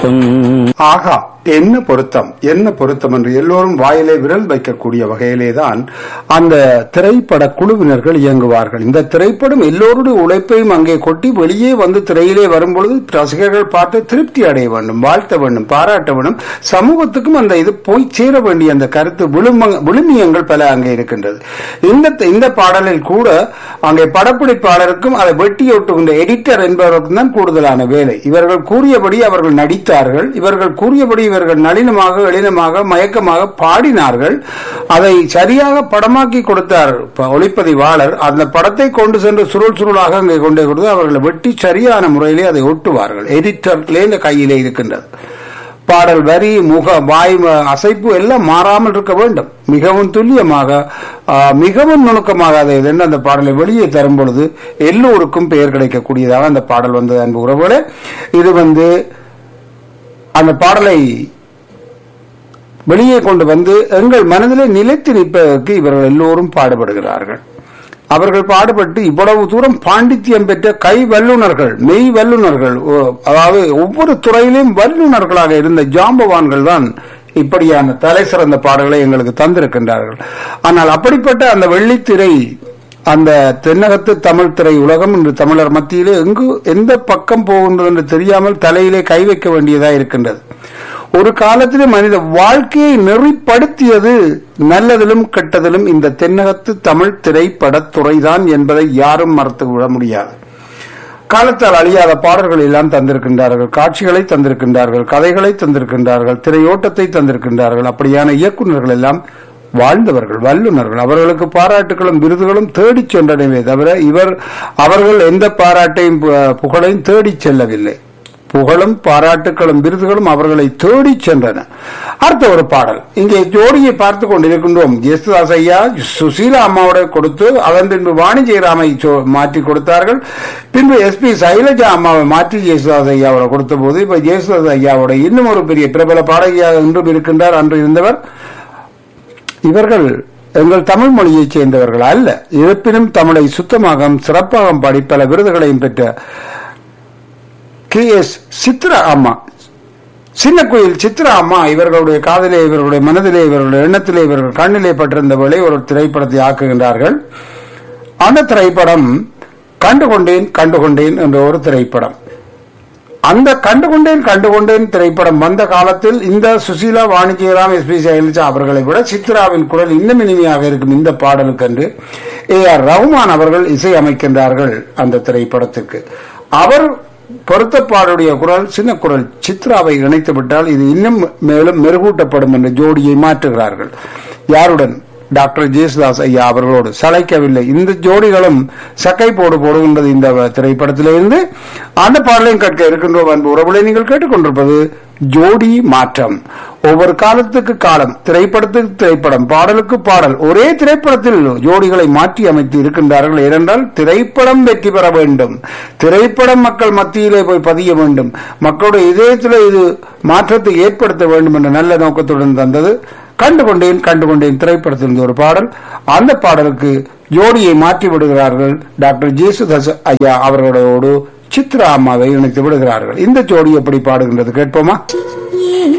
ஆகா என்ன பொருத்தம் என்ன பொருத்தம் என்று எல்லோரும் வாயிலே விரல் வைக்கக்கூடிய வகையிலேதான் அந்த திரைப்பட குழுவினர்கள் இயங்குவார்கள் இந்த திரைப்படம் எல்லோருடைய உழைப்பையும் அங்கே கொட்டி வெளியே வந்து திரையிலே வரும்பொழுது ரசிகர்கள் பார்த்து திருப்தி அடைய வேண்டும் வாழ்த்த வேண்டும் பாராட்ட வேண்டும் சமூகத்துக்கும் அந்த இது போய் சேர வேண்டிய அந்த கருத்து விழும விழுமியங்கள் பல அங்கே இருக்கின்றது இந்த இந்த பாடலில் கூட அங்கே படப்பிடிப்பாளருக்கும் அதை வெட்டி ஒட்டுகின்ற எடிட்டர் என்பவருக்கும் தான் கூடுதலான வேலை இவர்கள் கூறியபடி அவர்கள் நடித்தார்கள் இவர்கள் கூறியபடி இவர்கள் நளினமாக எளினமாக மயக்கமாக பாடினார்கள் அதை சரியாக படமாக்கி கொடுத்தார் ப- ஒளிப்பதிவாளர் அந்த படத்தை கொண்டு சென்று சுருள் சுருளாக அங்கே கொண்டே கொடுத்து அவர்களை வெட்டி சரியான முறையிலே அதை ஒட்டுவார்கள் எடிட்டர்லே இந்த கையிலே இருக்கின்றது பாடல் வரி முக வாய் ம- அசைப்பு எல்லாம் மாறாமல் இருக்க வேண்டும் மிகவும் துல்லியமாக ஆ, மிகவும் நுணுக்கமாக அதை என்ன அந்த பாடலை வெளியே தரும் பொழுது எல்லோருக்கும் பெயர் கிடைக்கக்கூடியதாக அந்த பாடல் வந்தது அன்பு உறவுகளே இது வந்து அந்த பாடலை வெளியே கொண்டு வந்து எங்கள் மனதிலே நிலைத்து நிற்பதற்கு இவர்கள் எல்லோரும் பாடுபடுகிறார்கள் அவர்கள் பாடுபட்டு இவ்வளவு தூரம் பாண்டித்யம் பெற்ற கை வல்லுனர்கள் மெய் வல்லுனர்கள் ஓ- அதாவது ஒவ்வொரு துறையிலும் வல்லுனர்களாக இருந்த ஜாம்பவான்கள் தான் இப்படியான தலை சிறந்த பாடல்களை எங்களுக்கு தந்திருக்கின்றார்கள் ஆனால் அப்படிப்பட்ட அந்த வெள்ளித்திரை அந்த தென்னகத்து தமிழ் திரை உலகம் இன்று தமிழர் மத்தியிலே எங்கு எந்த பக்கம் போகின்றது என்று தெரியாமல் தலையிலே கை வைக்க வேண்டியதா இருக்கின்றது ஒரு காலத்திலே மனித வாழ்க்கையை நெறிப்படுத்தியது நல்லதிலும் கெட்டதிலும் இந்த தென்னகத்து தமிழ் திரைப்படத்துறைதான் என்பதை யாரும் மறுத்து விட முடியாது காலத்தால் அழியாத பாடல்கள் எல்லாம் தந்திருக்கின்றார்கள் காட்சிகளை தந்திருக்கின்றார்கள் கதைகளை தந்திருக்கின்றார்கள் திரையோட்டத்தை தந்திருக்கின்றார்கள் அப்படியான இயக்குநர்கள் எல்லாம் வாழ்ந்தவர்கள் வல்லுநர்கள் அவர்களுக்கு பாராட்டுகளும் விருதுகளும் தேடிச் சென்றனவே தவிர இவர் அவர்கள் எந்த பாராட்டையும் பு- புகழையும் தேடிச் செல்லவில்லை புகழும் பாராட்டுகளும் விருதுகளும் அவர்களை தேடிச் சென்றன அடுத்த ஒரு பாடல் இங்கே ஜோடியை பார்த்து கொண்டிருக்கின்றோம் ஜெயசுதாஸ் ஐயா சுசீலா அம்மாவோட கொடுத்து அதன் பின்பு வாணி ஜெயராமை சோ- மாற்றி கொடுத்தார்கள் பின்பு எஸ்பி சைலஜா அம்மாவை மாற்றி ஜெயசுதாஸ் ஐயாவோட கொடுத்த போது இப்ப ஜெயசுதாஸ் ஐயாவோட இன்னும் ஒரு பெரிய பிரபல பாடகியாக இன்றும் இருக்கின்றார் அன்று இருந்தவர் இவர்கள் எங்கள் தமிழ் மொழியைச் சேர்ந்தவர்கள் அல்ல இருப்பினும் தமிழை சுத்தமாக சிறப்பாக பாடி பல விருதுகளையும் பெற்ற கே எஸ் சித்ரா அம்மா சின்ன கோயில் சித்ரா அம்மா இவர்களுடைய காதலே இவர்களுடைய மனதிலே இவர்களுடைய எண்ணத்திலே இவர்கள் கண்ணிலே பட்டிருந்த வேளை ஒரு திரைப்படத்தை ஆக்குகின்றார்கள் அந்த திரைப்படம் கண்டுகொண்டேன் கண்டுகொண்டேன் என்ற ஒரு திரைப்படம் அந்த கண்டுகொண்டேன் கண்டுகொண்டேன் திரைப்படம் வந்த காலத்தில் இந்த சுசீலா வாணிஜியராம் எஸ் பி சைலஜா அவர்களை விட சித்ராவின் குரல் இன்னும் இனிமையாக இருக்கும் இந்த பாடலுக்கென்று ஏ ஆர் ரஹ்மான் அவர்கள் இசை அமைக்கின்றார்கள் அந்த திரைப்படத்துக்கு அவர் பொருத்தப்பாடுடைய குரல் சின்ன குரல் சித்ராவை இணைத்து விட்டால் இது இன்னும் மேலும் மெருகூட்டப்படும் என்ற ஜோடியை மாற்றுகிறார்கள் யாருடன் டாக்டர் ஜேசுதாஸ் ஐயா அவர்களோடு சளைக்கவில்லை இந்த ஜோடிகளும் சக்கை போடு போடுகின்றது இந்த திரைப்படத்திலிருந்து அந்த பாடலையும் கேட்க இருக்கின்றோம் அன்பு உறவுகளை நீங்கள் கேட்டுக்கொண்டிருப்பது ஜோடி மாற்றம் ஒவ்வொரு காலத்துக்கு காலம் திரைப்படத்துக்கு திரைப்படம் பாடலுக்கு பாடல் ஒரே திரைப்படத்தில் ஜோடிகளை மாற்றி அமைத்து இருக்கின்றார்கள் ஏனென்றால் திரைப்படம் வெற்றி பெற வேண்டும் திரைப்படம் மக்கள் மத்தியிலே போய் பதிய வேண்டும் மக்களுடைய இதயத்தில் இது மாற்றத்தை ஏற்படுத்த வேண்டும் என்ற நல்ல நோக்கத்துடன் தந்தது கண்டுகொண்டேன் கண்டுகொண்டேன் திரைப்படத்திலிருந்து ஒரு பாடல் அந்த பாடலுக்கு ஜோடியை மாற்றி விடுகிறார்கள் டாக்டர் ஜேசுதாஸ் ஐயா அவர்களோடு சித்ரா அம்மாவை இணைத்து விடுகிறார்கள் இந்த ஜோடி எப்படி பாடுகின்றது கேட்போமா